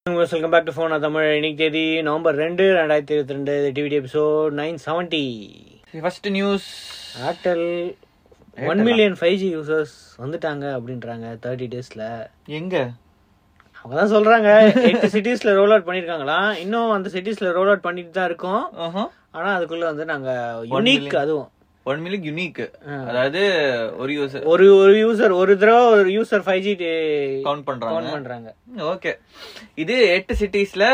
Welcome back to phone Tamil இன்னைக்கு தேதி November ரெண்டு ரெண்டாயிரத்தி இருபத்தி ரெண்டு DVD episode nine seventy first news Airtel one million five G users வந்துட்டாங்க அப்படின்றாங்க தேர்ட்டி டேஸ்ல எங்க அவங்க தான் சொல்றாங்க எட்டு சிட்டிஸ்ல ரோல் அவுட் பண்ணிருக்காங்களாம் இன்னும் அந்த சிட்டிஸ்ல ரோல் அவுட் பண்ணிட்டு தான் இருக்கோம் ஆனா அதுக்குள்ள வந்து நாங்க யுனிக் அதுவும் ஒன் மில்லியன் யூனிக் அதாவது ஒரு யூசர் ஒரு ஒரு யூசர் ஒரு தடவை ஒரு யூசர் ஃபைவ் ஜி கவுண்ட் பண்றாங்க கவுண்ட் பண்றாங்க ஓகே இது எட்டு சிட்டிஸ்ல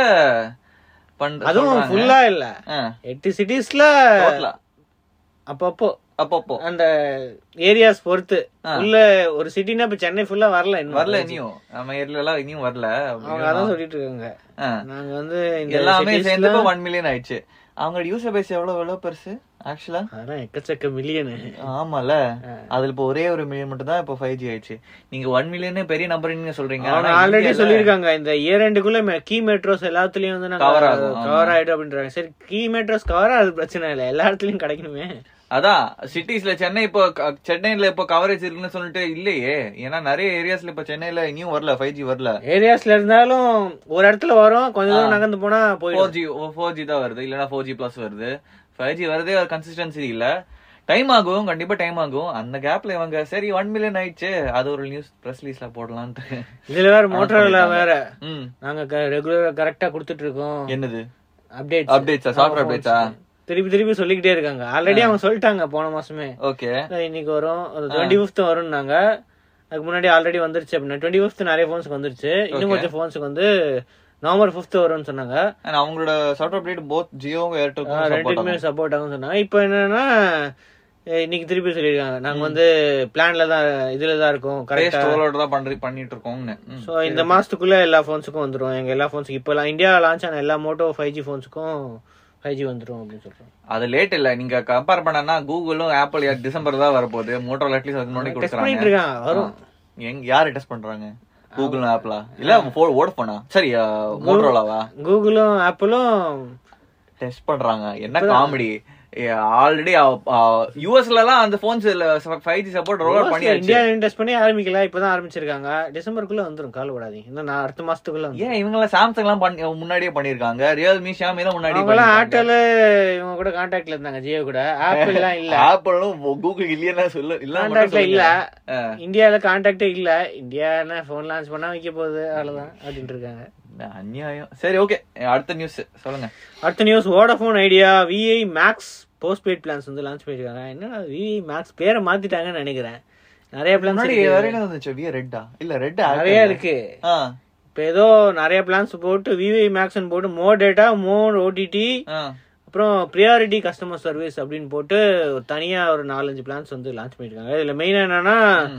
பண்ற அதுவும் சொல்றாங்க. ஃபுல்லா இல்ல ஆ, எட்டு சிட்டிஸ்ல total ஆ. அப்பப்போ அப்பப்போ அந்த ஏரியாஸ் பொறுத்து உள்ள ஒரு சிட்டினா இப்ப சென்னை ஃபுல்லா வரல இன்னும் வரல இனியும் நம்ம ஏரியால எல்லாம் இனியும் வரல அவங்க அதான் சொல்லிட்டு இருக்காங்க ஆ. நாங்க வந்து இந்த எல்லாமே cities சேர்ந்து ல- ஒன் மில்லியன் ஆயிடுச்சு அவங்க யூசர் பேஸ் எவ்வளவு எவ்வளவு பெருசு ஆக்சுவலா அதெல்லாம் எக்கச்சக்க மில்லியனு ஆமால அதுல இப்போ ஒரே ஒரு மில்லியன் மட்டும் தான் இப்போ ஃபைவ் ஜி ஆயிடுச்சு நீங்க ஒன் மில்லியன் பெரிய நம்பர் நீங்க சொல்றீங்க அவங்க ஆனா ஆல்ரெடி இந்தியால- சொல்லிருக்காங்க இந்த இயர் ரெண்டுக்குள்ள கீ மெட்ரோஸ் எல்லாத்துலயும் வந்து நாங்க Cover ஆகும், ஆமா. கவர் ஆயிடும் அப்படின்றாங்க சரி கீ மெட்ரோஸ் கவர் அது பிரச்சனை இல்ல எல்லா இடத்துலயும் கிடைக்கணுமே அதான் சிட்டிஸ்ல சென்னை இப்போ க- சென்னையில இப்போ கவரேஜ் இருக்குன்னு சொல்லிட்டு இல்லையே ஏன்னா நிறைய ஏரியாஸ்ல இப்போ சென்னையில இனியும் வரல ஃபைவ் ஜி வரல ஏரியாஸ்ல இருந்தாலும் ஒரு இடத்துல வரும் கொஞ்ச தூரம் நகர்ந்து போனா போயிடும் ஃபோர் ஜி ஃபோர் ஜி தான் வருது இல்லனா ஃபோர் ஜி பிளஸ் வருது ஃபைவ் ஜி வருதே ஒரு கன்சிஸ்டன்சி இல்ல டைம் ஆகும் கண்டிப்பா டைம் ஆகும் அந்த கேப்ல இவங்க சரி ஒன் மில்லியன் ஆயிடுச்சு அது ஒரு நியூஸ் பிரஸ் ரிலீஸ்ல போடலான்ட்டு இதுல வேற மோட்டர்ல வேற ம் நாங்க ரெகுலரா கரெக்டா கொடுத்துட்டு இருக்கோம் என்னது அப்டேட் அப்டேட்ஸா சாஃப்ட்வேர் அப்டேட்ஸா திருப்பி திருப்பி சொல்லிக்கிட்டே இருக்காங்க ஆல்ரெடி அவங்க சொல்லிட்டாங்க போன மாசமே ஓகே இன்னைக்கு வரும் டுவெண்ட்டி ஃபிஃப்த் வரும்னாங்க அதுக்கு முன்னாடி ஆல்ரெடி வந்துருச்சு அப்படின்னா டுவெண்ட்டி ஃபிஃப்த் நிறைய ஃபோன்ஸ்க்கு வந்துருச்சு இன்னும் கொஞ்சம் ஃபோன்ஸுக்கு வந்து நவம்பர் ஃபிஃப்த் வரும்னு சொன்னாங்க அவங்களோட சாஃப்ட்வேர் அப்டேட் போத் ஜியோவும் ஆஹ் ஏர்டெல் ரெண்டுக்குமே சப்போர்ட் ஆகும் சொன்னாங்க இப்போ என்னன்னா அஹ் இன்னைக்கு திருப்பி சொல்லியிருக்காங்க நாங்க வந்து பிளான்ல தான் இதுல தான் இருக்கோம் கரெக்டா ஸ்டோலோட தான் பண்றி பண்ணிட்டு இருக்கோம்னு ம். ஸோ இந்த மாசத்துக்குள்ள எல்லா ஃபோன்ஸுக்கும் வந்துரும் எங்க எல்லா ஃபோன்ஸுக்கும் இப்போ இந்தியா லான்ச் ஆன எல்லா மோட்டோ ஃபைவ் ஜி ஃபோன்ஸுக்கும் ஃபைவ் ஜி வந்துரும் அப்படின்னு சொல்றாங்க அது லேட் இல்ல நீங்க கம்பேர் பண்ணனா கூகுளும் ஆப்பிள் டிசம்பர் தான் வரப்போகுது மோட்டோல அட்லீஸ்ட் அதுக்கு முன்னாடி டெஸ்ட் பண்ணிட்டு கொடுக்குறாங்க இருக்காங்க வரும் எங்க யாரு டெஸ்ட் பண்றாங்க கூகுளும் ஆப்பிளா இல்ல வோடஃபோனா சரி மோட்டோலாவா கூகுளும் ஆப்பிளும் டெஸ்ட் பண்றாங்க என்ன காமெடி ஆல்ரெடி யூஎஸ்ல எல்லாம் அந்த phones five G support roll out பண்ணியாச்சு இந்தியா டெஸ்ட் பண்ணி ஆரம்பிக்கல இப்பதான் ஆரம்பிச்சிருக்காங்க டிசம்பருக்குள்ள வந்துரும் கவலைப்படாதீங்க இன்னும் நான் அடுத்த மாசத்துக்குள்ள வந்துரும் ஏன் இவங்க எல்லாம் சாம்சங் எல்லாம் பண்ணி முன்னாடியே பண்ணிருக்காங்க ரியல்மி ஷாமி எல்லாம் முன்னாடி அவங்க எல்லாம் ஏர்டெல் இவங்க கூட கான்டாக்ட்ல இருந்தாங்க ஜியோ கூட ஆப்பிள் எல்லாம் இல்ல ஆப்பிளும் கூகுள் இல்லையா சொல்லு இல்ல கான்டாக்ட்ல இல்ல ஆ. இந்தியால கான்டாக்டே இல்ல இந்தியா என்ன போன் லான்ச் பண்ணா வைக்க போகுது அவ்வளவுதான் அப்படின்ட்டு இருக்காங்க அநியாயம் சரி ஓகே அடுத்த நியூஸ் சொல்லுங்க அடுத்த news Vodafone Idea VI Max postpaid plans வந்து லான்ச் பண்ணிருக்காங்க என்னன்னா விஐ மேக்ஸ் பேரை மாத்திட்டாங்கன்னு நினைக்கிறேன் நிறைய முன்னாடி பிளான்ஸ் வேற என்ன வந்துச்சு விய ரெட்டா இல்ல ரெட் நிறைய இருக்கு ஆ இப்போ ஏதோ நிறைய பிளான்ஸ் போட்டு விவி மேக்ஸ்னு போட்டு மோர் டேட்டா மோர் ஓடிடி ஆ அப்புறம் ப்ரியாரிட்டி கஸ்டமர் சர்வீஸ் அப்படின்னு போட்டு ஒரு தனியா ஒரு நாலஞ்சு பிளான்ஸ் வந்து லான்ச் பண்ணிருக்காங்க இதுல மெயினா என்னன்னா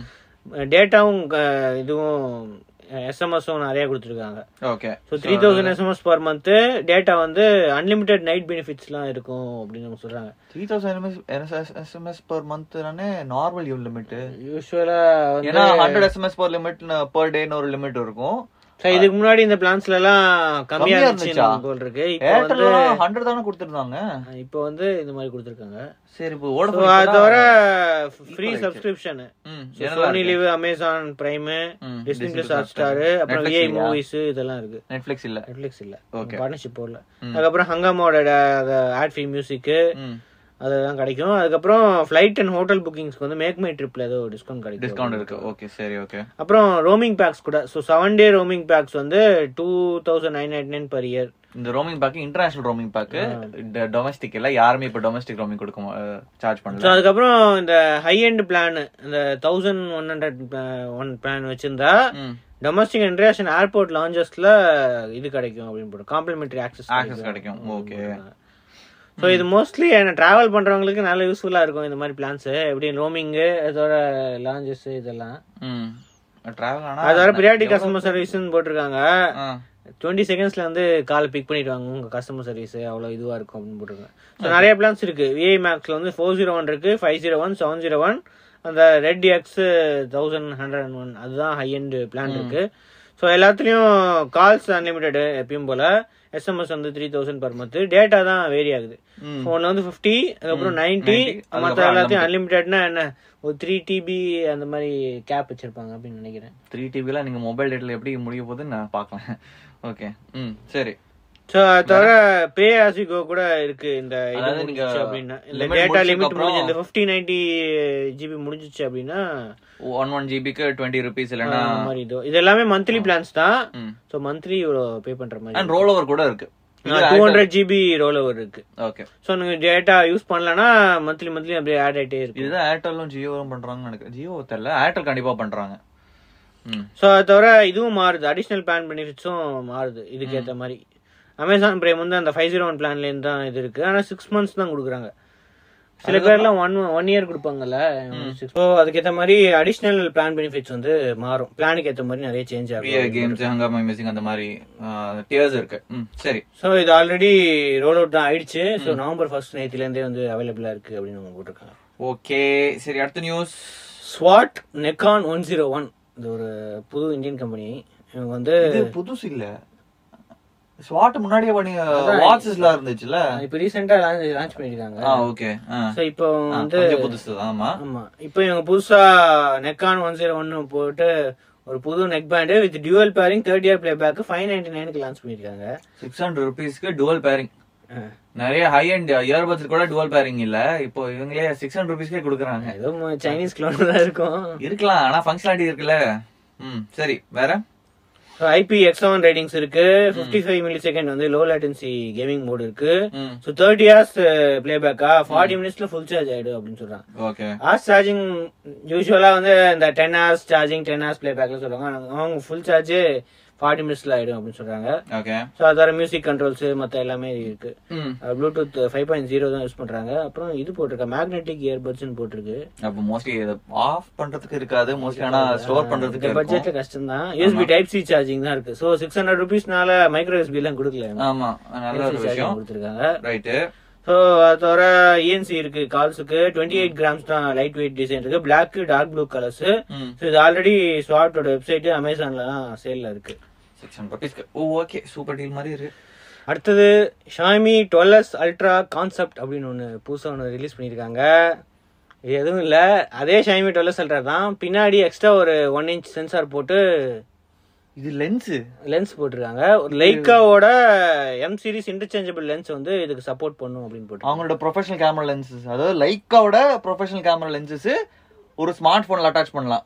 டேட்டாவும் இதுவும் எஸ்எம்எஸும் நிறைய கொடுத்துருக்காங்க okay so three thousand SMS per month data வந்து அன்லிமிட்டெட் நைட் பெனிஃபிட்ஸ்லாம் இருக்கும் அப்படின்னு அவங்க சொல்றாங்க three thousand SMS per month normal you limit யூஸ்வலா வந்து ஏன்னா hundred SMS per limit per டேன்னு ஒரு லிமிட் இருக்கும் so இதுக்கு முன்னாடி இந்த பிளான்ஸ்ல எல்லாம் கம்மியா கம்மியா இருந்துச்சு இருந்துச்சா? போல் இருக்கு இப்போ வந்து ஏர்டெல் ஹண்ட்ரட் தானே கொடுத்துருந்தாங்க இப்போ வந்து இந்த மாதிரி கொடுத்துருக்காங்க சரி இப்போ So, ஓட அது தவிர ஃப்ரீ சப்ஸ்கிரிப்ஷன் ம் சோனி லிவ் அமேசான் பிரைம் ம், Disney Disney plus Plus Hotstar Hotstar. அப்புறம் Netflix விஐ இல்லையா? மூவிஸ் இதெல்லாம் இருக்கு நெட்ஃபிளிக்ஸ் இல்ல நெட்ஃபிளிக்ஸ் இல்ல Okay. பார்ட்னர்ஷிப் போடல அதுக்கப்புறம் ஹங்காமோட ஆட் ஃப்ரீ மியூசிக் ம் அதெல்லாம் கிடைக்கும் அதுக்கப்புறம் ஃபிளைட் அண்ட் ஹோட்டல் புக்கிங்ஸ்க்கு வந்து மேக் மை ட்ரிப்ல ஏதோ டிஸ்கவுண்ட் கிடைக்கும் டிஸ்கவுண்ட் இருக்கு ஓகே சரி ஓகே அப்புறம் ரோமிங் பேக்ஸ் கூட so seven day roaming packs வந்து two thousand nine nine nine per year இந்த roaming pack international roaming pack domestic இல்ல யாருமே இப்ப டொமஸ்டிக் ரோமிங் கொடுக்க சார்ஜ் ஸோ பண்ணல அதுக்கப்புறம் இந்த ஹை எண்ட் பிளான் இந்த thousand one hundred one plan வச்சிருந்தா ம் டொமஸ்டிக் இன்டர்நேஷனல் ஏர்போர்ட் லான்ச்சஸ்ல இது கிடைக்கும் அப்படின்னு போட்டு காம்ப்ளிமெண்டரி ஆக்சஸ் ஆக்சஸ் கிடைக்கும் ஓகே ஸோ இது மோஸ்ட்லி என்ன டிராவல் பண்றவங்களுக்கு நல்ல யூஸ்ஃபுல்லா இருக்கும் இந்த மாதிரி பிளான்ஸ் எப்படி ரோமிங்கு அதோட லான்ச்சஸ் இதெல்லாம் ம் டிராவல் ஆனா அதோட பிரியாரிட்டி கஸ்டமர் சர்வீஸ்னு போட்டிருக்காங்க ஆ. டுவெண்ட்டி செகண்ட்ஸ்ல வந்து கால் பிக் பண்ணிடுவாங்க உங்க கஸ்டமர் சர்வீஸ் அவ்வளோ இதுவா இருக்கும் அப்படின்னு போட்டிருக்காங்க ஸோ நிறைய பிளான்ஸ் இருக்கு விஐ மேக்ஸ்ல வந்து ஃபோர் ஜீரோ ஒன் இருக்கு five zero one seven zero one அந்த red X thousand hundred and one அதுதான் ஹை எண்ட் பிளான் இருக்கு ஸோ எல்லாத்துலயும் கால்ஸ் அன்லிமிட்டெட் எப்பயும் போல எஸ்எம்எஸ் வந்து three thousand per month data தான் வேரி ஆகுது ம். ஒன்று வந்து ஃபிஃப்டி அதுக்கப்புறம் நைன்டி 90, மற்ற அதுக்கப்புறம் எல்லாத்தையும் அன்லிமிட்டட்னா என்ன ஒரு த்ரீ டிபி அந்த மாதிரி கேப் வச்சிருப்பாங்க அப்படின்னு நினைக்கிறேன் த்ரீ டிபிலாம் நீங்க மொபைல் டேட்ல எப்படி முடிய போகுதுன்னு நான் பார்க்கலாம் ஓகே ம் சரி ஸோ அது தவிர பே ஆசிகோ கூட இருக்கு இந்த இது அதாவது நீங்க முடிஞ்சிச்சு அப்படின்னா இந்த limit டேட்டா லிமிட் முடிச்சதுக்கு முடிஞ்சு இந்த ஃபிஃப்டி நைன்டி ஜிபி முடிஞ்சிச்சு அப்படின்னா ஒன் ஒன் ஜிபிக்கு டுவெண்ட்டி ருபீஸ் இல்லைன்னா அந்த மாதிரி இது இது எல்லாமே மந்த்லி பிளான்ஸ் தான் ம் ஸோ மந்த்லி இவ்வளோ பே பண்ற மாதிரி அண்ட் ரோல் ஓவர் கூட இருக்கு two hundred GB roll over இருக்கு ஓகே ஸோ நீங்க டேட்டா யூஸ் பண்ணலன்னா மந்த்லி மந்த்லி அப்படியே ஆட் ஆயிட்டே இருக்கு இதுதான் ஏர்டெல்லும் ஜியோவும் பண்றாங்கன்னு நினைக்கிறேன் ஜியோ தெரியல ஏர்டெல் கண்டிப்பா பண்றாங்க ம் ஸோ அது தவிர இதுவும் மாறுது அடிஷ்னல் பிளான் பெனிஃபிட்ஸும் மாறுது இதுக்கு ஏற்ற மாதிரி அமேசான் பிரைம் வந்து அந்த ஃபைவ் ஜீரோ ஒன் பிளான்லேருந்து தான் இது இருக்கு ஆனால் சிக்ஸ் மந்த்ஸ் தான் கொடுக்குறாங்க சில பேர்லாம் ஒன் ஒன் இயர் கொடுப்பாங்கல்ல ஸோ அதுக்கேற்ற மாதிரி அடிஷ்னல் பிளான் பெனிஃபிட்ஸ் வந்து மாறும் பிளானுக்கு ஏற்ற மாதிரி நிறைய சேஞ்ச் பிஏ ஆகும் கேம்ஸ் ஹங்காமா மியூசிக் அந்த மாதிரி டியர்ஸ் இருக்கு ம் சரி ஸோ இது ஆல்ரெடி ரோல் அவுட் தான் ஆயிடுச்சு ஸோ நவம்பர் ஃபர்ஸ்ட் நேற்றுலேருந்தே வந்து அவைலபிளாக இருக்கு அப்படின்னு அவங்க போட்டிருக்காங்க ஓகே சரி அடுத்த news Swat Neckon one zero one இது ஒரு புது இந்தியன் கம்பெனி இவங்க வந்து இது புதுசு இல்ல ஸ்வாட் முன்னாடியே பண்ணி வாட்சஸ்ல இருந்துச்சுல இப்போ ரீசெண்டாக லான்ச் பண்ணியிருக்காங்க ஆ ஓகே ஸோ இப்போ வந்து கொஞ்சம் புதுசு தான் ஆமா ஆமா இப்போ இவங்க புதுசா நெக்கான் ஒன் ஜீரோ ஒன்னு போட்டு ஒரு புது neckband with dual pairing third year playback five ninety நைனுக்கு லான்ச் பண்ணிருக்காங்க சிக்ஸ் ஹண்ட்ரட் ருபீஸ்க்கு டுவல் பேரிங் நிறைய ஹை அண்ட் இயர்பட்ஸ் கூட டுவல் பேரிங் இல்ல இப்போ இவங்களே சிக்ஸ் ஹண்ட்ரட் ருபீஸ்க்கே கொடுக்குறாங்க ஏதோ சைனீஸ் க்ளோன் தான் இருக்கும் இருக்கலாம் ஆனா ஃபங்க்ஷனாலிட்டி இருக்குல்ல ம் சரி வேற ஐபி எக்ஸ் செவன் ரேட்டிங்ஸ் இருக்கு ஃபிஃப்டி ஃபைவ் மில்லி செகண்ட் வந்து லோ லேட்டன்சி கேமிங் மோட் இருக்கு ம் ஸோ தேர்ட்டி ஹவர்ஸ் பிளே பேக்கா ஃபார்ட்டி மினிட்ஸ்ல ஃபுல் சார்ஜ் ஆயிடும் அப்படின்னு சொல்றாங்க ஓகே ஹார்ஸ் சார்ஜிங் யூஸ்வலா வந்து இந்த ten hours charging ten hours play பேக்ல சொல்லுவாங்க ஆனா அவங்க ஃபுல் சார்ஜ் ஃபார்ட்டி மினிட்ஸ்ல ஆயிடும் அப்படின்னு சொல்றாங்க ஓகே ஸோ அது வர மியூசிக் கண்ட்ரோல்ஸ் மற்ற எல்லாமே இருக்கு ம் ப்ளூடூத் ஃபைவ் பாயிண்ட் ஜீரோ தான் யூஸ் பண்றாங்க அப்புறம் இது போட்டிருக்க மேக்னெட்டிக் இயர்பட்ஸ்னு போட்டிருக்கு அப்ப மோஸ்ட்லி இத ஆஃப் பண்றதுக்கு இருக்காது மோஸ்ட்லி ஆனா ஸ்டோர் பண்றதுக்கு இந்த இருக்கும் பட்ஜெட்ல கஷ்டம் தான் யூஎஸ்பி டைப் சி சார்ஜிங் தான் இருக்கு ஸோ சிக்ஸ் ஹண்ட்ரட் ருபீஸ்னால மைக்ரோ யூஎஸ்பி எல்லாம் கொடுக்கல ஆமா நல்ல ஒரு விஷயம் கொடுத்துருக்காங்க ரைட்டு ஸோ அது தவிர இஎன்சி இருக்கு கால்ஸுக்கு டுவெண்ட்டி எயிட் கிராம்ஸ் தான் லைட் வெயிட் டிசைன் இருக்கு பிளாக் டார்க் ப்ளூ கலர்ஸ் ம் ஸோ இது ஆல்ரெடி ஸ்வாட்டோட வெப்சைட் அமேசான்லலாம் சேல்ல இருக்கு சிக்ஸ் ஹண்ட்ரட் ருபீஸ்க்கு ஓ ஓகே சூப்பர் டீல் மாதிரி இருக்கு அடுத்தது ஷாமி டுவெல்லஸ் அல்ட்ரா கான்செப்ட் அப்படின்னு ஒன்று புதுசாக ஒன்று ரிலீஸ் பண்ணியிருக்காங்க இது எதுவும் இல்லை அதே ஷாமி டுவெல்லஸ் அல்ட்ரா தான் பின்னாடி எக்ஸ்ட்ரா ஒரு ஒன் இன்ச் சென்சார் போட்டு இது லென்ஸ் லென்ஸ் போட்டிருக்காங்க ஒரு லைக்காவோட எம் சீரிஸ் இன்டர்சேஞ்சபிள் லென்ஸ் வந்து இதுக்கு சப்போர்ட் பண்ணும் அப்படின்னு போட்டு அவங்களோட ப்ரொஃபஷனல் கேமரா லென்சஸ் அதாவது லைக்காவோட ப்ரொஃபஷனல் கேமரா லென்சஸ் ஒரு ஸ்மார்ட் போன்ல அட்டாச் பண்ணலாம்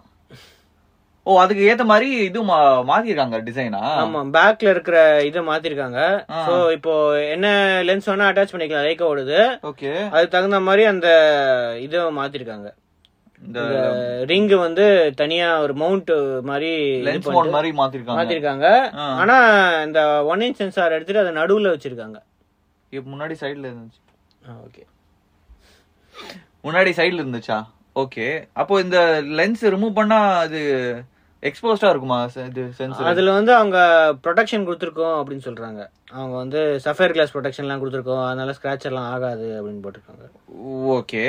ஓ அதுக்கு ஏத்த மாதிரி இது மா- மாத்திருக்காங்க டிசைனா ஆமா பேக்ல இருக்கிற இதை மாத்திருக்காங்க ஆ. ஸோ இப்போ என்ன லென்ஸ் வேணா அட்டாச் பண்ணிக்கலாம் லைக்காவோடது ஓகே அதுக்கு தகுந்த மாதிரி அந்த இதை மாத்திருக்காங்க இந்த ரிங் வந்து தனியா ஒரு மவுண்ட் மாதிரி இது லென்ஸ் பண்ணிட்டு மோட் மாதிரி மாத்திருக்காங்க மாத்திருக்காங்க ஆ. ஆனா இந்த ஒன் இன்ச் சென்சார் எடுத்துட்டு அதை நடுவுல வச்சிருக்காங்க இப்ப முன்னாடி சைடுல இருந்துச்சு ஓகே முன்னாடி சைடுல இருந்துச்சா ஓகே அப்போ இந்த லென்ஸ் ரிமூவ் பண்ணா அது எக்ஸ்போஸ்டா இருக்குமா செ- இது சென்சர் அதுல வந்து அவங்க ப்ரொடெக்ஷன் கொடுத்துருக்கோம் அப்படின்னு சொல்றாங்க அவங்க வந்து சஃபேர் கிளாஸ் ப்ரொடெக்ஷன்லாம் கொடுத்துருக்கோம் அதனால ஸ்கிராச் எல்லாம் ஆகாது அப்படின்னு போட்டிருக்காங்க ஓகே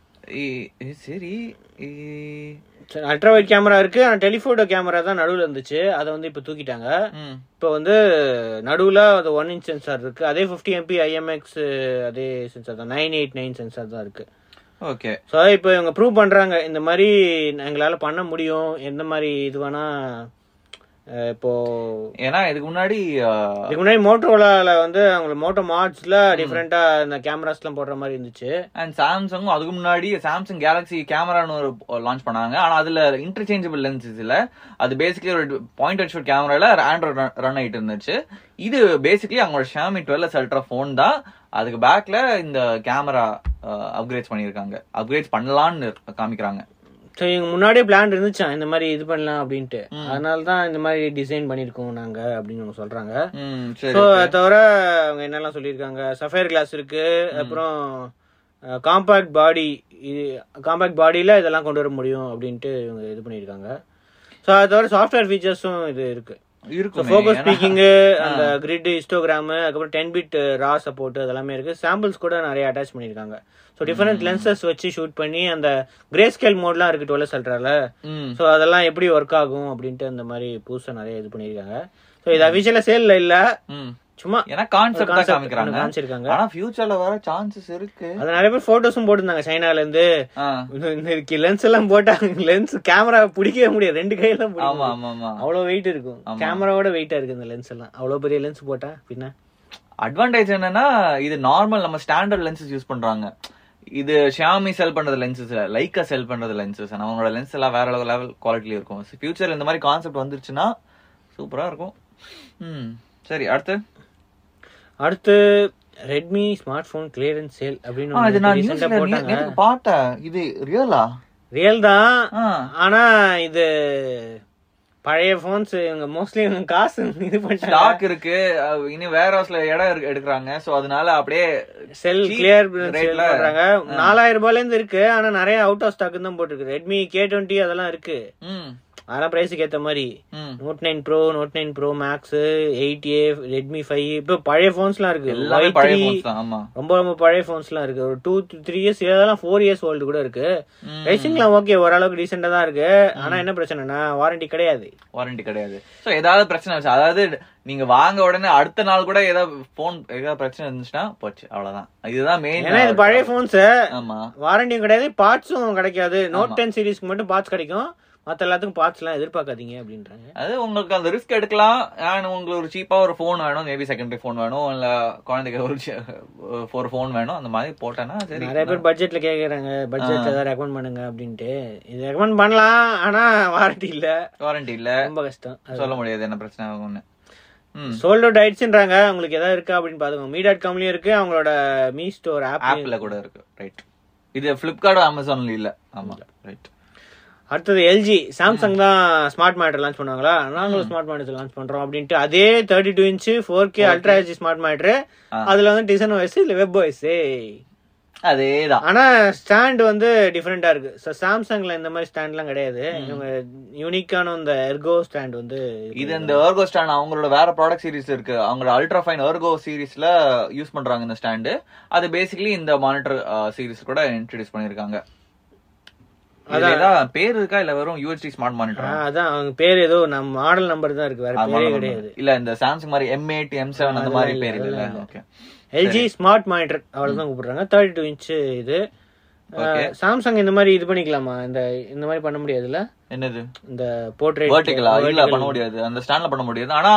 சரி இ- அல்ட்ரா வைட் கேமரா இருக்கு ஆனா டெலிஃபோட்டோ கேமரா தான் நடுவுல இருந்துச்சு அதை வந்து இப்போ தூக்கிட்டாங்க ம் இப்போ வந்து நடுவுல அது ஒன் இன்ச் சென்சார் இருக்கு அதே ஃபிஃப்டி எம்பி ஐஎம்எக்ஸ் அதே சென்சார் தான் நைன் எயிட் நைன் சென்சார் தான் இருக்கு ஓகே ஸோ இப்போ இவங்க ப்ரூவ் பண்றாங்க இந்த மாதிரி எங்களால பண்ண முடியும் எந்த மாதிரி இது வேணா அஹ், இப்போ ஏன்னா இதுக்கு முன்னாடி அஹ், இதுக்கு முன்னாடி மோட்டோலால வந்து அவங்க மோட்டோ மார்ட்ஸ்ல டிஃப்ரெண்டா இந்த கேமராஸ் எல்லாம் போடுற மாதிரி இருந்துச்சு அண்ட் சாம்சங்கும் அதுக்கு முன்னாடி சாம்சங் கேலக்ஸி கேமரான்னு ஒரு லான்ச் பண்ணாங்க ஆனா அதுல இன்டர்சேஞ்சபிள் லென்சஸ் இல்ல அது பேசிக்கலி ஒரு பாயிண்ட் அண்ட் ஷூட் கேமரால ஆண்ட்ராய்ட் ரன் ஆயிட்டு இருந்துச்சு இது பேசிக்கலி அவங்களோட ஷாமி டுவெல் அல்ட்ரா ஃபோன் தான் அதுக்கு பேக்ல இந்த கேமரா அப்கிரேட் பண்ணிருக்காங்க அப்கிரேட் பண்ணலாம்னு காமிக்கிறாங்க ஸோ இவங்க முன்னாடியே பிளான் இருந்துச்சான் இந்த மாதிரி இது பண்ணலாம் அப்படின்ட்டு அதனால தான் இந்த மாதிரி டிசைன் பண்ணியிருக்கோம் நாங்க அப்படின்னு அவங்க சொல்றாங்க ம் ஸோ சரி அதை தவிர அவங்க என்னெல்லாம் சொல்லியிருக்காங்க சஃபயர் கிளாஸ் இருக்கு அப்புறம் காம்பாக்ட் பாடி இது காம்பாக்ட் பாடியில இதெல்லாம் கொண்டு வர முடியும் அப்படின்ட்டு இவங்க இது பண்ணியிருக்காங்க ஸோ அதை தவிர சாஃப்ட்வேர் ஃபீச்சர்ஸும் இது இருக்கு இருக்கும் ஃபோக்கஸ் ஸ்பீக்கிங்கு அந்த கிரிட் ஹிஸ்டோகிராம் அதுக்கப்புறம் டென் பிட் ரா சப்போர்ட் அதெல்லாமே இருக்கு சாம்பிள்ஸ் கூட நிறைய அட்டாச் பண்ணியிருக்காங்க ஸோ டிஃபரெண்ட் லென்சஸ் வச்சு ஷூட் பண்ணி அந்த கிரே ஸ்கேல் மோட்லாம் இருக்கு டுவெல் அல்ட்ரால ம் ஸோ அதெல்லாம் எப்படி ஒர்க் ஆகும் அப்படின்ட்டு அந்த மாதிரி புதுசாக நிறைய இது பண்ணியிருக்காங்க ஸோ இது அஃபிஷியலாக சேலில் இல்லை ம் சும்மா ஏன்னா கான்செப்ட் தான் concept காமிக்கிறாங்க காமிச்சிருக்காங்க ஆனா ஃபியூச்சர்ல வர சான்சஸ் இருக்கு அது நிறைய பேர் போட்டோஸும் போட்டிருந்தாங்க சைனால இருந்து ஆ, இந்த லென்ஸ் எல்லாம் போட்டா லென்ஸ் கேமரா பிடிக்கவே முடியாது ரெண்டு கையெல்லாம் பிடிக்க ஆமா முடியாது. ஆமா ஆமா அவ்வளவு வெயிட் இருக்கும் கேமராவோட வெயிட்டா இருக்கு இந்த லென்ஸ் எல்லாம் அவ்வளவு பெரிய லென்ஸ் போட்டா பின்ன அட்வான்டேஜ் என்னன்னா இது நார்மல் நம்ம ஸ்டாண்டர்ட் லென்சஸ் யூஸ் பண்றாங்க இது ஷியாமி செல் பண்றது லென்சஸ் லைக்கா செல் பண்றது லென்சஸ் நம்மளோட லென்ஸ் எல்லாம் வேற லெவல் குவாலிட்டில இருக்கும் ஃபியூச்சர்ல இந்த மாதிரி கான்செப்ட் வந்துருச்சுன்னா சூப்பரா இருக்கும் ம் சரி அடுத்து அடுத்து Redmi smartphone clearance sale அப்படின்னு ஆ, இது நான் ரீசெண்டா நியூஸ்ல போட்டாங்க நேத்து பார்த்தேன் இது ரியலா ரியல் தான் ஆனா இது பழைய போன்ஸ் இவங்க மோஸ்ட்லி இவங்க காசு இது பண்ணிட்டாங்க ஸ்டாக் இருக்கு அஹ் இனி வேற ஹவுஸ்ல இடம் இருக்கு- எடுக்கறாங்க சோ அதனால அப்படியே செல் cheap கிளியர் rate ல- பண்றாங்க நாலாயிரம் ரூபாயில இருந்து இருக்கு ஆனா நிறைய அவுட் ஆஃப் ஸ்டாக் தான் போட்டுருக்கு ரெட்மி கே டுவெண்ட்டி அதெல்லாம் இருக்கு ம் அதெல்லாம் பிரைஸுக்கு ஏத்த மாதிரி ம் Note nine Pro Note nine Pro Max eight A Redmi five இப்போ பழைய போன்ஸ்லாம் இருக்கு எல்லாமே Y3, பழைய phones தான் ஆமா ரொம்ப ரொம்ப பழைய போன்ஸ்லாம் இருக்கு ஒரு டூ த்ரீ இயர்ஸ் இதெல்லாம் ஃபோர் இயர்ஸ் ஓல்டு கூட இருக்கு ம். ரைசிங்லாம் ஓகே ஓரளவுக்கு டீசெண்டா தான் இருக்கு ஆனா என்ன பிரச்சனைனா வாரண்டி கிடையாது வாரண்டி கிடையாது சோ ஏதாவது பிரச்சனை வச்சு அதாவது நீங்க வாங்க உடனே அடுத்த நாள் கூட ஏதாவது போன் ஏதாவது பிரச்சனை இருந்துச்சுன்னா போச்சு அவ்வளவுதான் இதுதான் மெயின் ஏன்னா இது பழைய போன்ஸ் ஆமா வாரண்டியும் கிடையாது பார்ட்ஸும் கிடைக்காது நோட் டென் சீரிஸ்க்கு மட்டும் பார்ட்ஸ் கிடைக்கும் மத்த எல்லாத்துக்கும் பார்ட்ஸ் எல்லாம் எதிர்பார்க்காதீங்க அப்படின்றாங்க அது உங்களுக்கு அந்த ரிஸ்க் எடுக்கலாம் and உங்களுக்கு ஒரு சீப்பா ஒரு ஃபோன் வேணும் மேபி செகண்டரி ஃபோன் வேணும் இல்ல குழந்தைக்கு ஒரு ஒரு ஃபோன் வேணும் அந்த மாதிரி போட்டேன்னா சரி நிறைய பேர் பட்ஜெட்ல கேக்குறாங்க பட்ஜெட்ல ஏதாவது ரெக்கமெண்ட் பண்ணுங்க அப்படின்ட்டு இது ரெக்கமெண்ட் பண்ணலாம் ஆனா வாரண்டி இல்ல வாரண்டி இல்ல ரொம்ப கஷ்டம் சொல்ல முடியாது என்ன பிரச்சனை ஆகும்னு ம் சோல்ட் அவுட் ஆயிடுச்சுன்றாங்க உங்களுக்கு ஏதாவது இருக்கா அப்படின்னு பாத்துக்கோங்க மீ டாட் காம்லயும் இருக்கு அவங்களோட மீ ஸ்டோர் ஆப் ஆப்ல கூட இருக்கு ரைட் இது பிளிப்கார்ட் அமேசான்ல இல்ல ஆமா ரைட் அடுத்தது எல்ஜி சாம்சங் தான் ஸ்மார்ட் மானிட்டர் லான்ச் பண்ணுவாங்களா நாங்களும் ஸ்மார்ட் மானிட்டர் லான்ச் பண்றோம் அப்படின்ட்டு அதே thirty two inch four K ultra H smart monitor ஆ. அதுல வந்து டிசைன் ஓஎஸ் இல்ல வெப் ஓஎஸ் அதேதான் ஆனா ஸ்டாண்ட் வந்து டிஃப்ரெண்டா இருக்கு So, சாம்சங்ல இந்த மாதிரி ஸ்டாண்ட்லாம் கிடையாது இவங்க யூனிக்கான இந்த எர்கோ ஸ்டாண்ட் வந்து இது இந்த எர்கோ ஸ்டாண்ட் அவங்களோட வேற ப்ராடக்ட் சீரிஸ் இருக்கு அவங்களோட அல்ட்ரா ஃபைன் எர்கோ சீரிஸ்ல யூஸ் பண்றாங்க இந்த ஸ்டாண்டு அது பேசிக்கலி இந்த மானிட்டர் சீரிஸ் கூட இன்ட்ரடியூஸ் பண்ணிருக்காங்க இதுல ஏதாவது பேர் இருக்கா இல்ல வெறும் யூஎஸ்டி ஸ்மார்ட் ஆ, மானிட்டர் அதான் அவங்க பேர் ஏதோ நம்ம மாடல் நம்பர் தான் இருக்கு வேற பேரே கிடையாது இல்ல இந்த சாம்சங் மாதிரி எம் எயிட் எம் செவன் அந்த மாதிரி பேர் இல்ல ஓகே எல்ஜி ஸ்மார்ட் மானிட்டர் அவ்வளவுதான் கூப்பிடுறாங்க தேர்ட்டி டூ இன்ச் இது Okay. சாம்சங் இந்த மாதிரி இது பண்ணிக்கலாமா இந்த இந்த மாதிரி பண்ண முடியாதுல்ல என்னது இந்த போர்ட்ரேட் வெர்டிகலா இல்ல பண்ண முடியாது அந்த ஸ்டாண்ட்ல பண்ண முடியாது ஆனா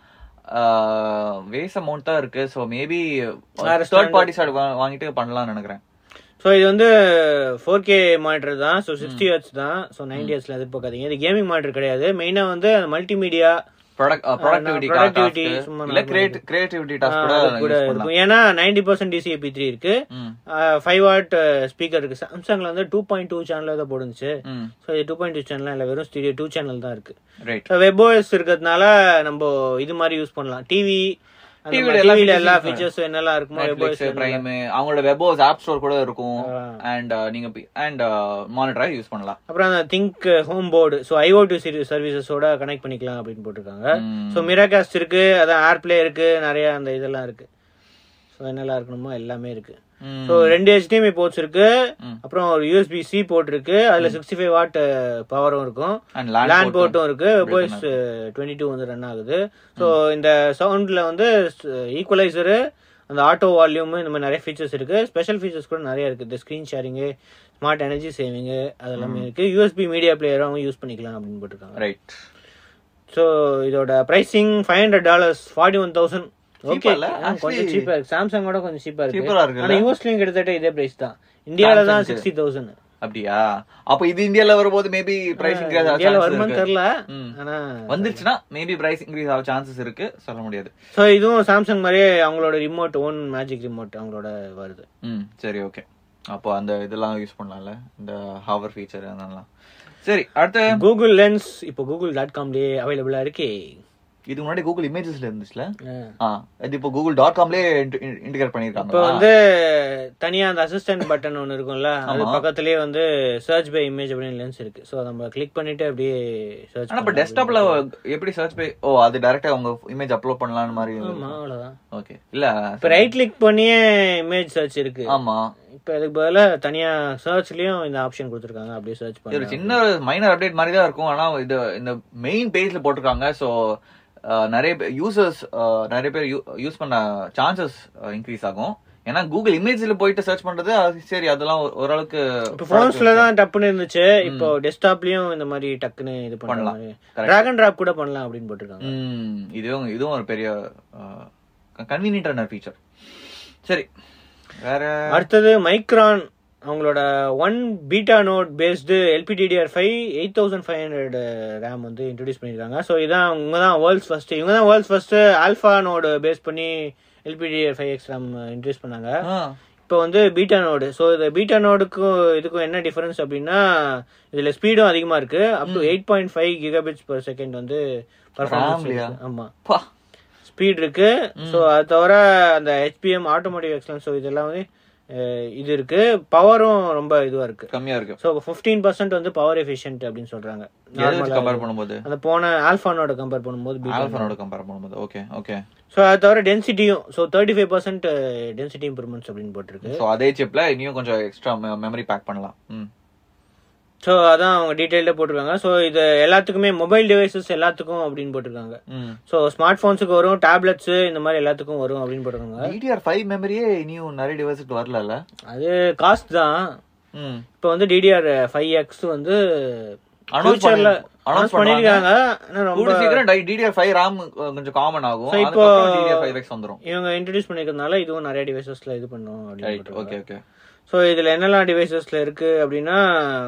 வேஸ் அமௌண்ட் தான் இருக்கு சோ மேபி வேற தேர்ட் பார்ட்டி சைடு வாங்கிட்டு பண்ணலாம்னு நினைக்கிறேன் ஸோ இது வந்து ஃபோர் கே மானிட்டர் தான் ஸோ சிக்ஸ்டி ஹெட்ஸ் தான் ஸோ நைன்டி ஹெட்ஸ்ல எதிர்பார்க்காதீங்க இது கேமிங் மானிட்டர் கிடையாது மெயினாக வந்து multimedia product productivity productivity task சும்மா இல்ல கிரியேட் கிரியேட்டிவிட்டி டாஸ்க் கூட கூட யூஸ் பண்ணலாம் இருக்கும் ஏன்னா நைன்டி பர்சன்ட் டிசிஏபி த்ரீ இருக்கு ம் ஃபைவ் வாட் ஸ்பீக்கர் இருக்கு சாம்சங்ல வந்து டூ பாயிண்ட் டூ சேனல் தான் போடுச்சு ம் ஸோ இது டூ பாயிண்ட் டூ சேனல் இல்லை வெறும் ஸ்டூடியோ டூ சேனல் தான் இருக்கு ரைட் வெப் ஓஎஸ் இருக்கிறதுனால நம்ம இது மாதிரி யூஸ் பண்ணலாம் டிவி TV ல எல்லா டிவில எல்லா features ஃபீச்சர்ஸும் என்னெல்லாம் இருக்குமோ வெப் நெட்ஃபிளிக்ஸ் ஓஎஸ் பிரைம் அவங்களோட வெபோஸ் ஆப் ஸ்டோர் கூட இருக்கும் அண்ட் நீங்க அண்ட் மானிட்டரா யூஸ் பண்ணலாம் அப்புறம் அந்த ThinQ Home Board so IoT சர்வீசஸோட கனெக்ட் பண்ணிக்கலாம் அப்படின்னு போட்டிருக்காங்க ம். ஸோ மிராகாஸ்ட் இருக்கு அதான் ஏர்ப்ளே இருக்கு நிறைய அந்த இதெல்லாம் இருக்கு ஸோ என்னெல்லாம் இருக்கணுமோ எல்லாமே இருக்கு ம். ஸோ ரெண்டு HDMI போர்ட்ஸ் இருக்கு ம். அப்புறம் ஒரு யூஎஸ்பி சி போர்ட் இருக்கு அதுல சிக்ஸ்டி ஃபைவ் வாட் பவரும் இருக்கும் And LAN லேண்ட் port போர்ட்டும் இருக்கு built-in வாய்ஸ் டுவெண்ட்டி டூ வந்து ரன் ஆகுது ஸோ இந்த சவுண்ட்ல வந்து ஈக்குவலைசரு அந்த ஆட்டோ வால்யூம் இந்த மாதிரி நிறைய ஃபீச்சர்ஸ் இருக்கு ஸ்பெஷல் ஃபீச்சர்ஸ் கூட நிறைய இருக்கு இந்த screen sharing smart energy saving அதெல்லாமே இருக்கு யூஎஸ்பி மீடியா பிளேயரும் யூஸ் பண்ணிக்கலாம் அப்படின்னு போட்டிருக்காங்க ரைட் ஸோ இதோட pricing five hundred dollars forty one thousand okay Cheap-ஆ இல்ல? கொஞ்சம் Actually- சீப்பா இருக்கு சாம்சங்கோட கொஞ்சம் சீப்பா இருக்கு Cheaper-ஆ இருக்குல்ல? ஆனா யூஎஸ்லயும் கிட்டத்தட்ட இதே பிரைஸ் தான் இந்தியால தான் Samsung-க்கு. சிக்ஸ்டி தௌசண்ட் அப்படியா அப்ப இது இந்தியால வரும்போது மேபி பிரைஸ் இன்க்ரீஸ் ஆக இந்தியால சான்சஸ் வருமான்னு இருக்கு தெரியல ம். ஆனா வந்துருச்சுன்னா மேபி பிரைஸ் இன்க்ரீஸ் ஆக சான்சஸ் இருக்கு சொல்ல முடியாது ஸோ இதுவும் சாம்சங் மாதிரியே அவங்களோட ரிமோட் ஓன் மேஜிக் ரிமோட் அவங்களோட வருது ம் சரி ஓகே அப்போ அந்த இதெல்லாம் யூஸ் பண்ணலாம்ல இந்த ஹவர் ஃபீச்சர் அதெல்லாம் சரி அடுத்து கூகுள் லென்ஸ் இப்போ கூகுள் டாட் காம்லயே அவைலபிளா இருக்கே இதுக்கு முன்னாடி கூகுள் இமேஜஸ்ல இருந்துச்சுல ஆ. ஆ இது இப்போ கூகுள் டாட் காம்லயே இன்டிகிரேட் இப்போ பண்ணிருக்காங்க வந்து தனியா அந்த அசிஸ்டன்ட் பட்டன் ஒன்னு இருக்கும்ல அது ஆமா. பக்கத்துலயே வந்து சர்ச் பை இமேஜ் அப்படின்னு லென்ஸ் இருக்கு ஸோ நம்ம கிளிக் பண்ணிட்டு அப்படியே சர்ச் ஆனா இப்ப டெஸ்க்டாப்ல எப்படி சர்ச் பை ஓ அது டைரக்டா உங்க இமேஜ் அப்லோட் பண்ணலாம்னு மாதிரி ஆமா அவ்வளவுதான் ஓகே இல்ல இப்போ ரைட் கிளிக் பண்ணியே இமேஜ் சர்ச் இருக்கு ஆமா இப்போ அதுக்கு பதிலா தனியா சர்ச்லயும் இந்த ஆப்ஷன் கொடுத்துருக்காங்க அப்படியே சர்ச் இது ஒரு பண்ணி சின்ன மைனர் அப்டேட் மாதிரி தான் இருக்கும் ஆனா இது இந்த மெயின் பேஜ்ல போட்டிருக்காங்க சோ நிறைய யூசர்ஸ் நிறைய பேர் யூஸ் பண்ண சான்சஸ் இன்க்ரீஸ் ஆகும் ஏன்னா கூகுள் இமேஜ்ல போயிட்டு சர்ச் பண்றது அது சரி அதெல்லாம் ஒரு- ஓரளவுக்கு இப்போ போன்ஸ்ல தான் டப்புன்னு இருந்துச்சு இப்போ டெஸ்க்டாப்லயும் இந்த மாதிரி டக்குன்னு இது பண்ணலாம். பண்ணலாம் Correct. டிராக் அண்ட் டிராப் கூட பண்ணலாம் அப்படின்னு போட்டிருக்காங்க ம், இதுவும் இதுவும் ஒரு பெரிய கன்வீனியன்டான ஃபீச்சர் சரி வேற அடுத்தது மைக்ரான் அவங்களோட one beta node based LPDDR five eight thousand five hundred RAM வந்து இன்ட்ரடியூஸ் பண்ணியிருக்காங்க ஸோ இதான் இவங்க தான் வேர்ல்ட்ஸ் ஃபர்ஸ்ட் இவங்க தான் world's first alpha node base பண்ணி LPDR five X RAM introduce பண்ணாங்க ஆ, இப்போ வந்து பீட்டா நோடு ஸோ இந்த பீட்டா நோடுக்கும் இதுக்கும் என்ன டிஃபரன்ஸ் அப்படின்னா இதுல ஸ்பீடும் அதிகமா இருக்கு up to eight point five gigabits per second வந்து பர்ஃபார்மன்ஸ் RAM-லயா? ஆமா பா. ஸ்பீட் இருக்கு ஸோ அது தவிர அந்த ஹெச்பிஎம் ஆட்டோமேட்டிக் எக்ஸலன்ஸ் ஸோ இதெல்லாம் வந்து அஹ், இது இருக்கு பவரும் ரொம்ப இதுவா இருக்கு கம்மியா இருக்கு ஸோ ஃபிஃப்டீன் பர்சன்ட் வந்து பவர் எஃபிஷியன்ட் அப்படின்னு சொல்றாங்க எதை வச்சு Normal-ஆ கம்பேர் பண்ணும்போது அந்த போன ஆல்ஃபானோட கம்பேர் பண்ணும்போது பீட்டா ஆல்ஃபானோட கம்பேர் பண்ணும்போது ஓகே ஓகே ஸோ அது தவிர டென்சிட்டியும் so thirty five percent density improvements அப்படின்னு போட்டிருக்கு சோ அதே சிப்ல இன்னும் கொஞ்சம் எக்ஸ்ட்ரா மெமரி பேக் பண்ணலாம் ம் ஸோ அதான் அவங்க டீட்டெயில்டாக போட்டிருக்காங்க ஸோ இது எல்லாத்துக்குமே மொபைல் டிவைசஸ் எல்லாத்துக்கும் அப்படின்னு போட்டிருக்காங்க ம் ஸோ ஸ்மார்ட் ஃபோன்ஸுக்கு வரும் டேப்லெட்ஸ் இந்த மாதிரி எல்லாத்துக்கும் வரும் அப்படின்னு போட்டிருக்காங்க டிடிஆர் ஃபைவ் மெமரியே இனியும் நிறைய டிவைஸுக்கு வரல அது காஸ்ட் தான் ம் இப்போ வந்து டிடிஆர் ஃபைவ் எக்ஸ் வந்து Announce ஃபியூச்சர்ல பண்ணி- announce அனௌன்ஸ் பண்ணிருக்காங்க ஆனா ரொம்ப கூடிய சீக்கிரம் டிடிஆர் ஃபைவ் ராம் கொஞ்சம் காமன் ஆகும் So, இப்போ- அதுக்கப்புறம் டிடிஆர் ஃபைவ் எக்ஸ் வந்துரும் இவங்க இன்ட்ரடியூஸ் பண்ணிருக்கறதுனால இதுவும் நிறைய டிவைசஸ்ல இது பண்ணும் அப்படின்னு ரைட் போட்டிருக்காங்க. ஓகே ஓகே ஸோ இதுல என்னெல்லாம் டிவைசஸ்ல இருக்கு அப்படின்னா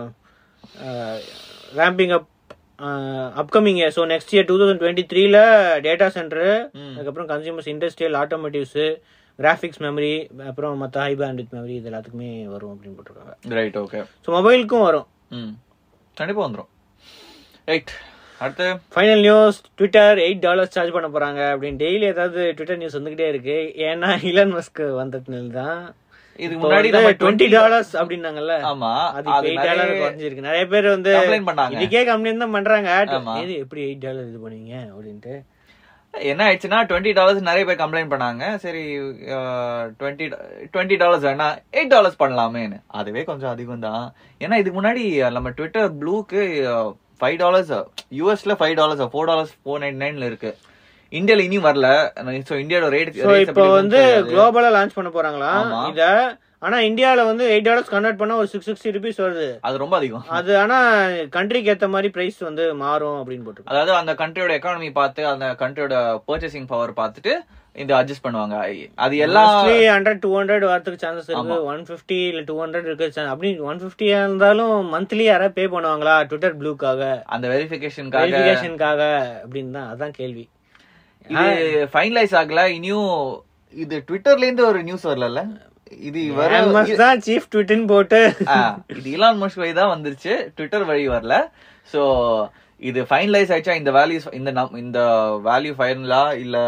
ramping up upcoming so next year two thousand twenty த்ரீல டேட்டா சென்டர் ம். அதுக்கப்புறம் consumers industrial automotives graphics memory அப்புறம் மற்ற ஹை பேண்டிட் மெமரி இது எல்லாத்துக்குமே வரும் அப்படின்னு போட்டிருக்காங்க ரைட் ஓகே ஸோ மொபைலுக்கும் வரும் ம் கண்டிப்பா வந்துரும் ரைட் அடுத்து final news Twitter eight dollars charge பண்ண போறாங்க அப்படின்னு டெய்லி ஏதாவது ட்விட்டர் நியூஸ் வந்துகிட்டே இருக்கு ஏன்னா இலன் மஸ்க் வந்ததுனால தான் இதுக்கு முன்னாடி நம்ம முன்னாடி டுவெண்ட்டி டாலர்ஸ் அப்படின்னாங்கல்ல ஆமா அது அது எயிட் டாலர் நிறைய குறைஞ்சிருக்கு நிறைய பேர் வந்து கம்ப்ளைண்ட் பண்ணாங்க இதுக்கே கம்ப்ளைண்ட் தான் பண்றாங்க ஆமா. இது எப்படி எயிட் டாலர் இது பண்ணீங்க அப்படின்ட்டு என்ன ஆயிடுச்சுன்னா டுவெண்ட்டி டாலர்ஸ் நிறைய பேர் கம்ப்ளைண்ட் பண்ணாங்க சரி டுவெண்ட்டி டுவெண்ட்டி டாலர்ஸ் வேணா எயிட் டாலர்ஸ் பண்ணலாமேன்னு அதுவே கொஞ்சம் அதிகம் தான் ஏன்னா இதுக்கு முன்னாடி நம்ம ட்விட்டர் ப்ளூக்கு ஃபைவ் டாலர்ஸ் யூஎஸ்ல five dollars four dollars four nine நைன்ல இருக்கு இந்தியால இனியும் வரல ஸோ இந்தியாவோட ரேட் சோ இப்போ வந்து குளோபலா லான்ச் பண்ண போறாங்களாம் ஆமா. இத ஆனா இந்தியால வந்து எயிட் டாலர்ஸ் கன்வெர்ட் பண்ணா ஒரு சிக்ஸ் சிக்ஸ்டி ருபீஸ் வருது அது ரொம்ப அதிகம் அது ஆனா கண்ட்ரிக்கு ஏத்த மாதிரி பிரைஸ் வந்து மாறும் அப்படின்னு போட்டுருக்காங்க அதாவது அந்த கண்ட்ரியோட எக்கானமி பார்த்து அந்த கண்ட்ரியோட பர்ச்சேசிங் பவர் பார்த்துட்டு இந்த அட்ஜஸ்ட் பண்ணுவாங்க அது எல்லாம் ஹண்ட்ரட் டூ ஹண்ட்ரட் வரதுக்கு சான்சஸ் இருக்கு ஒன் பிப்டி இல்ல டூ ஹண்ட்ரட் இருக்கு chance- அப்படி ஒன் பிப்டியா இருந்தாலும் மந்த்லி யாராவது பே பண்ணுவாங்களா ட்விட்டர் ப்ளூக்காக அந்த வெரிஃபிகேஷனுக்காக வெரிஃபிகேஷனுக்காக அப்படின்னு தான் அதான் கேள்வி இது ஃபைனலைஸ் ஆகல இனியும் இது ட்விட்டர்ல இருந்து ஒரு நியூஸ் வரல இது வர Elon Musk தான் சீஃப் ட்விட்டர்னு போட்டு ஆ, இது இலான் மஸ்க் வழி தான் வந்துருச்சு ட்விட்டர் வழி வரல சோ இது ஃபைனலைஸ் ஆயிடுச்சா இந்த வேல்யூஸ் இந்த நம்- இந்த வேல்யூ ஃபைனலா இல்ல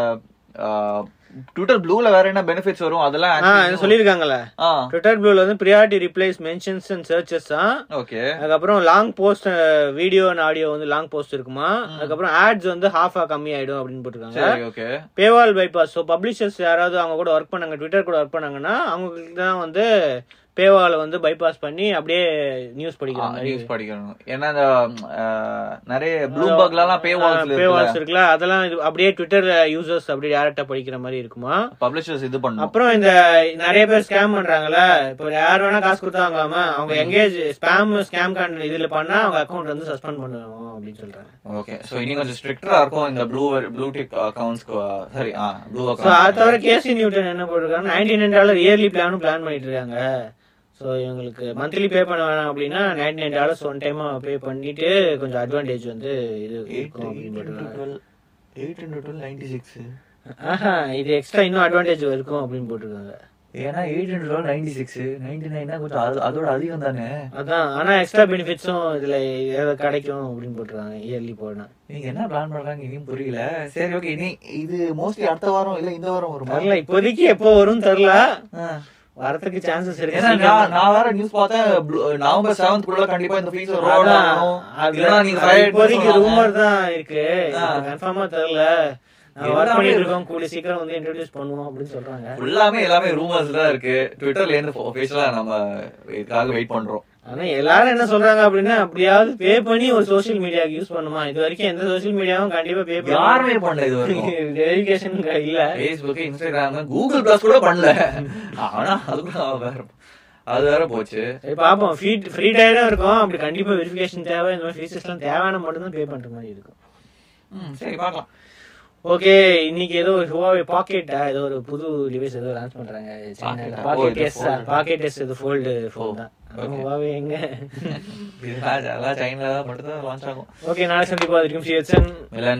ட்விட்டர் ப்ளூல வேற என்ன பெனிஃபிட்ஸ் வரும் அதெல்லாம் ஆ actually இது சொல்லிருக்காங்கல்ல ஆ ட்விட்டர் ப்ளூல வந்து priority replies mentions and searches தான் ஓகே அதுக்கப்புறம் long post video and audio வந்து லாங் போஸ்ட் இருக்குமா அதுக்கப்புறம் ஆட்ஸ் வந்து ஹாஃபா கம்மி ஆயிடும் அப்படின்னு போட்டிருக்காங்க சரி okay paywall bypass so publishers யாராவது அவங்க கூட ஒர்க் பண்ணாங்க ட்விட்டர் கூட ஒர்க் பண்ணாங்கன்னா அவங்களுக்கு தான் வந்து பேவால வந்து பைபாஸ் பண்ணி அப்படியே நியூஸ் படிக்கிற மாதிரி நியூஸ் படிக்கணும் ஏன்னா இந்த ஆ, நிறைய ப்ளூபர்க்ல எல்லாம் பே வால்ஸ்ல பேவால்ஸ் இருக்குல்ல அதெல்லாம் இது அப்படியே ட்விட்டர் யூசர்ஸ் அப்படியே டேரக்டா படிக்கிற மாதிரி இருக்குமா பப்ளிஷர்ஸ் இது பண்ணும் அப்புறம் இந்த நிறைய பேர் ஸ்கேம் பண்றாங்கல்ல இப்போ யார் வேணா காசு கொடுத்தாங்களாம அவங்க எங்கேஜ் ஸ்பேம் ஸ்கேம் கார்டு இதுல பண்ணா அவங்க அக்கௌண்ட் வந்து சஸ்பெண்ட் பண்ணுவோம் அப்படின்னு சொல்றாங்க ஓகே சோ இன்னும் கொஞ்சம் ஸ்ட்ரிக்டரா இருக்கும் இந்த ப்ளூ ப்ளூ டிக் அக்கவுண்ட்ஸ்க்கு சரி ஆ ப்ளூ ஸோ அக்கவுண்ட் அது தவிர கேசி நியூட்டன் என்ன போட்டிருக்காங்க நைன்டி நைன் டாலர் இயர்லி பிளானும் பிளான் பண்ணிட்டு இருக்காங்க ஸோ இவங்களுக்கு மந்த்லி பே பண்ண வேணாம் அப்படின்னா நைன்டி நைன் டாலர்ஸ் ஒன் டைமா பே பண்ணிட்டு கொஞ்சம் அட்வான்டேஜ் வந்து இது இருக்கும் அப்படின்னு போட்டிருக்காங்க eight hundred twelve ninety six ஆஹா இது எக்ஸ்ட்ரா இன்னும் அட்வான்டேஜ் இருக்கும் அப்படின்னு போட்டிருக்காங்க ஏன்னா eight hundred twelve ninety six ninety nine கொஞ்சம் அது- அதோட அதிகம் தானே அதான் ஆனா எக்ஸ்ட்ரா பெனிஃபிட்ஸும் இதுல ஏதாவது கிடைக்கும் அப்படின்னு போட்டிருக்காங்க இயர்லி போனா நீங்க என்ன பிளான் பண்றாங்க இனியும் புரியல சரி ஓகே இனி இது மோஸ்ட்லி அடுத்த வாரம் இல்ல இந்த வாரம் வருமா தெரியல இப்போதைக்கு எப்போ வரும் தெரியல ஆ. வரதுக்கு சான்சஸ் ஏன்னா இருக்கு நான் நான் வேற நியூஸ் பார்த்தேன் Blue- நவம்பர் செவன்த் குள்ள கண்டிப்பா இந்த ஃபீஸ் ரோல் அதான், ஆகணும் அது- இல்லைன்னா நீங்க அது fire இப்போதைக்கு பண்ணுவாங்க. ரூமர் தான் இருக்கு ஆ. கன்ஃபார்மா தெரியல நாங்க ஒர்க் எல்லாமே பண்ணிட்டு இருக்கோம் கூடிய சீக்கிரம் வந்து இன்ட்ரோடியூஸ் பண்ணுவோம் அப்படின்னு சொல்றாங்க ஃபுல்லாமே எல்லாமே ரூமர்ஸ் தான் இருக்கு ட்விட்டர்ல இருந்து ஒபிஷியலா நம்ம இதுக்காக வெயிட் பண்றோம் ஆனா எல்லாரும் என்ன சொல்றாங்க அப்படின்னா அப்படியாவது பே பண்ணி ஒரு சோஷியல் மீடியாக்கு யூஸ் பண்ணுமா இது வரைக்கும் எந்த சோஷியல் மீடியாவும் கண்டிப்பா பே யாருமே பண்ணல இது வரைக்கும் வெரிஃபிகேஷன் இல்ல ஃபேஸ்புக் இன்ஸ்டாகிராம் கூகுள் பிளஸ் கூட பண்ணல ஆனா அதுக்குள்ள வேற அது வேற போச்சு சரி பாப்போம் ஃப்ரீ ஃப்ரீ டயரும் இருக்கும் அப்படி கண்டிப்பா வெரிஃபிகேஷன் தேவை இந்த மாதிரி ஃபீச்சர்ஸ் எல்லாம் தேவையான மட்டும் தான் பே பண்ற மாதிரி இருக்கும் ம், சரி பார்க்கலாம் ஓகே இன்னைக்கு ஏதோ ஒரு ஹுவாவே பாக்கெட் ஏதோ ஒரு புது டிவைஸ் ஏதோ லான்ச் பண்றாங்க Pocket ஆ? ஓ, பாக்கெட் இது எஸ் fold. பாக்கெட் எஸ் இது ஃபோல்டு ஃபோன் தான் Okay. ஹுவாவே எங்க இதெல்லாம் அதெல்லாம் சைனால மட்டும் தான் லான்ச் ஆகும் ஓகே நாளை சந்திப்போம் அதுக்கும் சிஎச்என் மிலன்